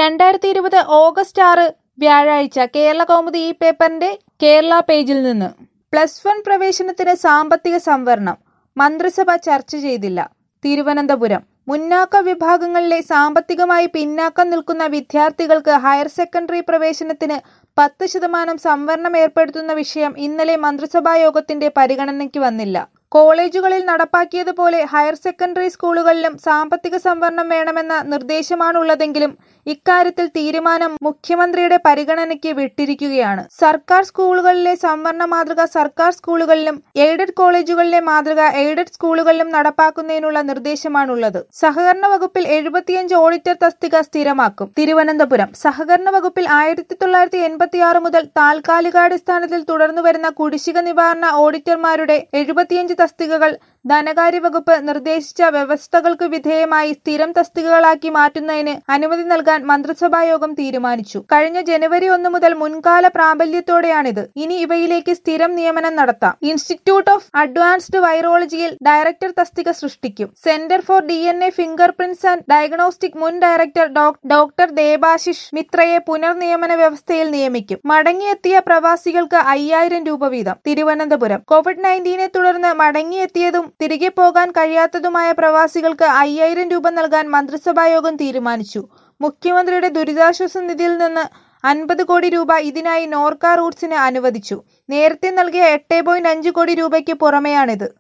രണ്ടായിരത്തി ഇരുപത് ഓഗസ്റ്റ് ആറ് വ്യാഴാഴ്ച കേരള കൗമുദി ഈ പേപ്പറിന്റെ കേരള പേജിൽ നിന്ന് പ്ലസ് വൺ പ്രവേശനത്തിന് സാമ്പത്തിക സംവരണം മന്ത്രിസഭ ചർച്ച ചെയ്തില്ല തിരുവനന്തപുരം മുന്നാക്ക വിഭാഗങ്ങളിലെ സാമ്പത്തികമായി പിന്നാക്കം നിൽക്കുന്ന വിദ്യാർത്ഥികൾക്ക് ഹയർ സെക്കൻഡറി പ്രവേശനത്തിന് പത്ത് ശതമാനം സംവരണം ഏർപ്പെടുത്തുന്ന വിഷയം ഇന്നലെ മന്ത്രിസഭാ യോഗത്തിന്റെ പരിഗണനയ്ക്ക് വന്നില്ല കോളേജുകളിൽ നടപ്പാക്കിയതുപോലെ ഹയർ സെക്കൻഡറി സ്കൂളുകളിലും സാമ്പത്തിക സംവരണം വേണമെന്ന നിർദ്ദേശമാണുള്ളതെങ്കിലും ഇക്കാര്യത്തിൽ തീരുമാനം മുഖ്യമന്ത്രിയുടെ പരിഗണനയ്ക്ക് വിട്ടിരിക്കുകയാണ് സർക്കാർ സ്കൂളുകളിലെ സംവരണ മാതൃക സർക്കാർ സ്കൂളുകളിലും എയ്ഡഡ് കോളേജുകളിലെ മാതൃക എയ്ഡഡ് സ്കൂളുകളിലും നടപ്പാക്കുന്നതിനുള്ള നിർദ്ദേശമാണുള്ളത് സഹകരണ വകുപ്പിൽ എഴുപത്തിയഞ്ച് ഓഡിറ്റർ തസ്തിക സ്ഥിരമാക്കും തിരുവനന്തപുരം സഹകരണ വകുപ്പിൽ ആയിരത്തി തൊള്ളായിരത്തി എൺപത്തിയാറ് മുതൽ താൽക്കാലികാടിസ്ഥാനത്തിൽ തുടർന്നു വരുന്ന കുടിശ്ശിക നിവാരണ ഓഡിറ്റർമാരുടെ എഴുപത്തിയഞ്ച് തസ്തികകൾ ധനകാര്യ വകുപ്പ് നിർദ്ദേശിച്ച വ്യവസ്ഥകൾക്ക് വിധേയമായി സ്ഥിരം തസ്തികകളാക്കി മാറ്റുന്നതിന് അനുമതി നൽകാൻ മന്ത്രിസഭാ യോഗം തീരുമാനിച്ചു കഴിഞ്ഞ ജനുവരി ഒന്ന് മുതൽ മുൻകാല പ്രാബല്യത്തോടെയാണിത് ഇനി ഇവയിലേക്ക് സ്ഥിരം നിയമനം നടത്താം ഇൻസ്റ്റിറ്റ്യൂട്ട് ഓഫ് അഡ്വാൻസ്ഡ് വൈറോളജിയിൽ ഡയറക്ടർ തസ്തിക സൃഷ്ടിക്കും centre for D N A fingerprints and diagnostic മുൻ ഡയറക്ടർ ഡോക്ടർ ദേബാശിഷ് മിത്രയെ പുനർനിയമന വ്യവസ്ഥയിൽ നിയമിക്കും മടങ്ങിയെത്തിയ പ്രവാസികൾക്ക് അയ്യായിരം രൂപ വീതം തിരുവനന്തപുരം കോവിഡ് നയൻറ്റീനെ തുടർന്ന് മടങ്ങിയെത്തിയതും തിരികെ പോകാൻ കഴിയാത്തതുമായ പ്രവാസികൾക്ക് അയ്യായിരം രൂപ നൽകാൻ മന്ത്രിസഭായോഗം തീരുമാനിച്ചു മുഖ്യമന്ത്രിയുടെ ദുരിതാശ്വാസ നിധിയിൽ നിന്ന് അൻപത് കോടി രൂപ ഇതിനായി നോർക്ക റൂട്ട്സിന് അനുവദിച്ചു നേരത്തെ നൽകിയ എട്ട് പോയിന്റ് അഞ്ച് കോടി രൂപയ്ക്ക് പുറമെയാണിത്